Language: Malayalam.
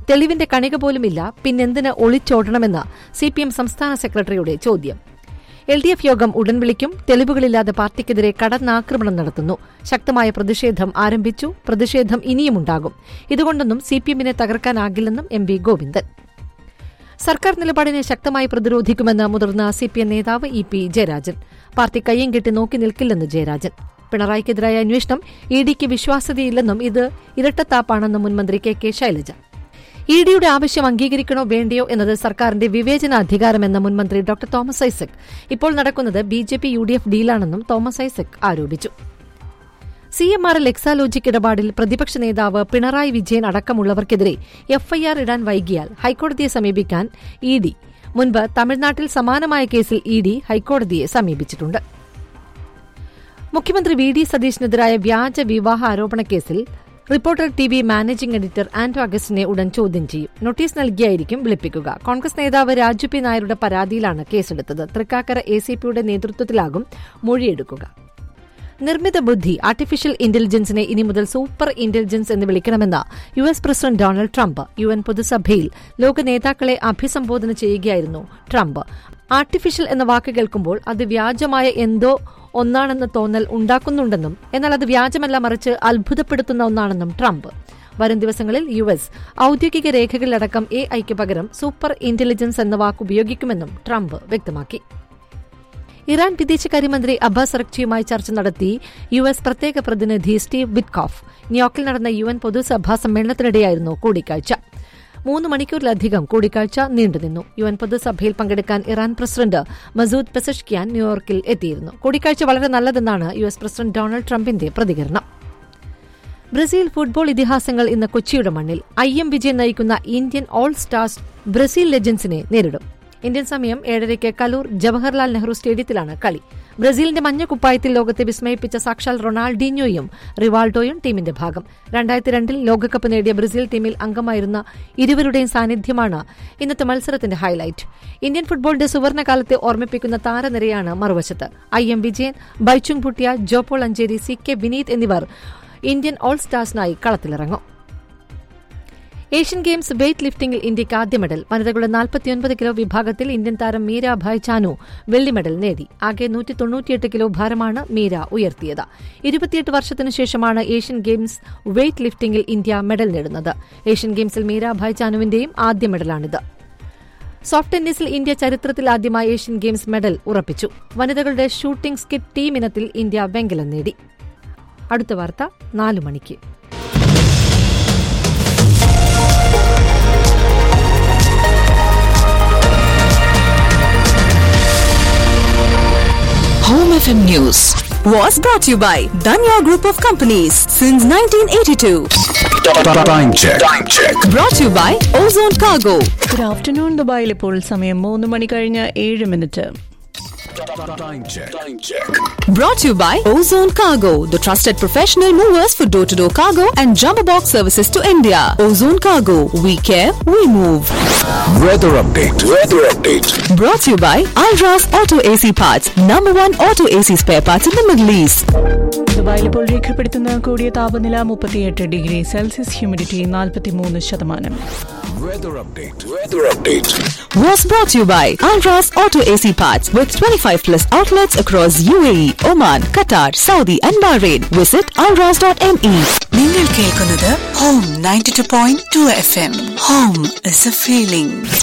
തെളിവിന്റെ കണിക പോലുമില്ല പിന്നെന്തിന് ഒളിച്ചോടണമെന്ന് സി പി എം സംസ്ഥാന സെക്രട്ടറിയുടെ ചോദ്യം എൽ ഡി എഫ് യോഗം ഉടൻ വിളിക്കും തെളിവുകളില്ലാതെ പാർട്ടിക്കെതിരെ കടന്നാക്രമണം നടത്തുന്നു ശക്തമായ പ്രതിഷേധം ആരംഭിച്ചു പ്രതിഷേധം ഇനിയുമുണ്ടാകും ഇതുകൊണ്ടൊന്നും സി പി എമ്മിനെ തകർക്കാനാകില്ലെന്നും എം വി ഗോവിന്ദൻ സർക്കാർ നിലപാടിനെ ശക്തമായി പ്രതിരോധിക്കുമെന്ന് മുതിർന്ന സി പി എം നേതാവ് ഇ പി ജയരാജൻ പാർട്ടി കയ്യം കെട്ടി നോക്കി നിൽക്കില്ലെന്ന് ജയരാജൻ പിണറായിക്കെതിരായ അന്വേഷണം ഇ ഡിക്ക് വിശ്വാസ്യതയില്ലെന്നും ഇത് ഇരട്ടത്താപ്പാണെന്നും മുൻമന്ത്രി കെ കെ ശൈലജ ഇ ഡിയുടെ ആവശ്യം അംഗീകരിക്കണോ വേണ്ടയോ എന്നത് സർക്കാരിന്റെ വിവേചനാധികാരമെന്ന മുൻമന്ത്രി ഡോക്ടർ തോമസ് ഐസക് ഇപ്പോൾ നടക്കുന്നത് B J P U D F ഡീലാണെന്നും തോമസ് ഐസക് ആരോപിച്ചു C M R L Exalogic ഇടപാടിൽ പ്രതിപക്ഷ നേതാവ് പിണറായി വിജയൻ അടക്കമുള്ളവർക്കെതിരെ എഫ്ഐആർ ഇടാൻ വൈകിയാൽ ഹൈക്കോടതിയെ സമീപിക്കാൻ ഇ ഡി മുൻപ് തമിഴ്നാട്ടിൽ സമാനമായ കേസിൽ ഇ ഡി ഹൈക്കോടതിയെ സമീപിച്ചിട്ടുണ്ട് മുഖ്യമന്ത്രി വി ഡി സതീഷിനെതിരായ വ്യാജ വിവാഹ ആരോപണ കേസിൽ reporter T V managing editor Anto അഗസ്റ്റിനെ ഉടൻ ചോദ്യം ചെയ്യും നോട്ടീസ് നൽകിയായിരിക്കും വിളിപ്പിക്കുക കോൺഗ്രസ് നേതാവ് രാജു പി നായരുടെ പരാതിയിലാണ് കേസെടുത്തത് തൃക്കാക്കര എ സി പിയുടെ നേതൃത്വത്തിലാകും മൊഴിയെടുക്കുക നിർമ്മിത ബുദ്ധി ആർട്ടിഫിഷ്യൽ ഇന്റലിജൻസിനെ ഇനി മുതൽ സൂപ്പർ ഇന്റലിജൻസ് എന്ന് വിളിക്കണമെന്ന് U S president Donald Trump U N പൊതുസഭയിൽ ലോക നേതാക്കളെ അഭിസംബോധന ചെയ്യുകയായിരുന്നു ട്രംപ് ആർട്ടിഫിഷ്യൽ എന്ന വാക്ക് കേൾക്കുമ്പോൾ അത് വ്യാജമായ എന്തോ ഒന്നാണെന്ന തോന്നൽ ഉണ്ടാക്കുന്നുണ്ടെന്നും എന്നാൽ അത് വ്യാജമല്ല മറിച്ച് അത്ഭുതപ്പെടുത്തുന്ന ഒന്നാണെന്നും ട്രംപ് വരും ദിവസങ്ങളിൽ യു എസ് ഔദ്യോഗിക രേഖകളിലടക്കം എ ഐക്ക് പകരം സൂപ്പർ ഇന്റലിജൻസ് എന്ന വാക്ക് ഉപയോഗിക്കുമെന്നും ട്രംപ് വ്യക്തമാക്കി ഇറാൻ വിദേശകാര്യമന്ത്രി അബ്ബാസ് അറക്ചിയുമായി ചർച്ച നടത്തി യു എസ് പ്രത്യേക പ്രതിനിധി സ്റ്റീവ് വിറ്റ്കോഫ് ന്യൂയോർക്കിൽ നടന്ന യു എൻ പൊതുസഭാ സമ്മേളനത്തിനിടെയായിരുന്നു കൂടിക്കാഴ്ച മൂന്ന് മണിക്കൂറിലധികം കൂടിക്കാഴ്ച നീണ്ടുനിന്നു യു എൻ പൊതുസഭയിൽ പങ്കെടുക്കാൻ ഇറാൻ പ്രസിഡന്റ് മസൂദ് പെസഷ്കിയാൻ ന്യൂയോർക്കിൽ എത്തിയിരുന്നു കൂടിക്കാഴ്ച വളരെ നല്ലതെന്നാണ് യു എസ് പ്രസിഡന്റ് ഡൊണാൾഡ് ട്രംപിന്റെ പ്രതികരണം ബ്രസീൽ ഫുട്ബോൾ ഇതിഹാസങ്ങൾ ഇന്ന് കൊച്ചിയുടെ മണ്ണിൽ ഐ എം വിജയൻ നയിക്കുന്ന ഇന്ത്യൻ ഓൾ സ്റ്റാർസ് ബ്രസീൽ ലെജൻസിനെ നേരിടും ഇന്ത്യൻ സമയം ഏഴരയ്ക്ക് കലൂർ ജവഹർലാൽ നെഹ്റു സ്റ്റേഡിയത്തിലാണ് കളി ബ്രസീലിന്റെ മഞ്ഞ കുപ്പായത്തിൽ ലോകത്തെ വിസ്മയിപ്പിച്ച സാക്ഷാൽ റൊണാൾഡീഞ്ഞോയും റിവാൾഡോയും ടീമിന്റെ ഭാഗം രണ്ടായിരത്തി രണ്ടിൽ ലോകകപ്പ് നേടിയ ബ്രസീൽ ടീമിൽ അംഗമായിരുന്ന ഇരുവരുടെയും സാന്നിധ്യമാണ് ഇന്നത്തെ മത്സരത്തിന്റെ ഹൈലൈറ്റ് ഇന്ത്യൻ ഫുട്ബോളിന്റെ സുവർണകാലത്തെ ഓർമ്മിപ്പിക്കുന്ന താരനിരയാണ് മറുവശത്ത് ഐ എം വിജയൻ ബൈച്ചുങ് ഭുട്ടിയ ജോപോൾ അഞ്ചേരി സി കെ വിനീത് എന്നിവർ ഇന്ത്യൻ ഓൾ സ്റ്റാർസിനായി കളത്തിലിറങ്ങും ഏഷ്യൻ ഗെയിംസ് വെയ്റ്റ് ലിഫ്റ്റിംഗിൽ ഇന്ത്യയ്ക്ക് ആദ്യ മെഡൽ വനിതകളുടെ നാൽപ്പത്തിയൊൻപത് കിലോ വിഭാഗത്തിൽ ഇന്ത്യൻ താരം മീര ഭായ്ചാനു വെള്ളി മെഡൽ നേടി ആകെ നൂറ്റി തൊണ്ണൂറ്റിയെട്ട് കിലോ ഭാരമാണ് മീര ഉയർത്തിയത് ഇരുപത്തിയെട്ട് വർഷത്തിനു ശേഷമാണ് ഏഷ്യൻ ഗെയിംസ് വെയ്റ്റ് ലിഫ്റ്റിംഗിൽ ഇന്ത്യ മെഡൽ നേടുന്നത് ഏഷ്യൻ ഗെയിംസിൽ മീര ഭായ്ചാനുവിന്റെയും ആദ്യ മെഡലാണിത് സോഫ്റ്റ് ടെന്നീസിൽ ഇന്ത്യ ചരിത്രത്തിൽ ആദ്യമായി ഏഷ്യൻ ഗെയിംസ് മെഡൽ ഉറപ്പിച്ചു വനിതകളുടെ ഷൂട്ടിംഗ് സ്കിറ്റ് ടീം ഇനത്തിൽ ഇന്ത്യ വെങ്കലം നേടി അടുത്ത വാർത്ത നാലു മണിക്ക് Home FM News was brought to you by Danya Group of Companies since 1982. Time check. Time check. Brought to you by Ozone Cargo. Good afternoon ദുബായിൽ ഇപ്പോൾ സമയം മൂന്ന് മണി കഴിഞ്ഞ് ഏഴ് minute Time check. Time check. Brought to you by Ozone Cargo, the trusted professional movers for door to door cargo and jumbo box services to India. Ozone Cargo, we care, we move. Weather update. Weather update. Brought to you by Alras Auto AC Parts, number one auto AC spare parts in the Middle East. ദുബായിൽ ഇപ്പോൾ രേഖപ്പെടുത്തുന്ന കൂടിയ താപനില മുപ്പത്തിയെട്ട് ഡിഗ്രി സെൽഷ്യസ് ഹ്യൂമിഡിറ്റി നാൽപ്പത്തിമൂന്ന് ശതമാനം Weather update. Weather update. was brought to you by Alras Auto AC Parts with 25 plus outlets across UAE, Oman, Qatar, Saudi and Bahrain. Visit alras.me. നിങ്ങൾ കേൾക്കുന്നത് home ninety two point two F M home is a feeling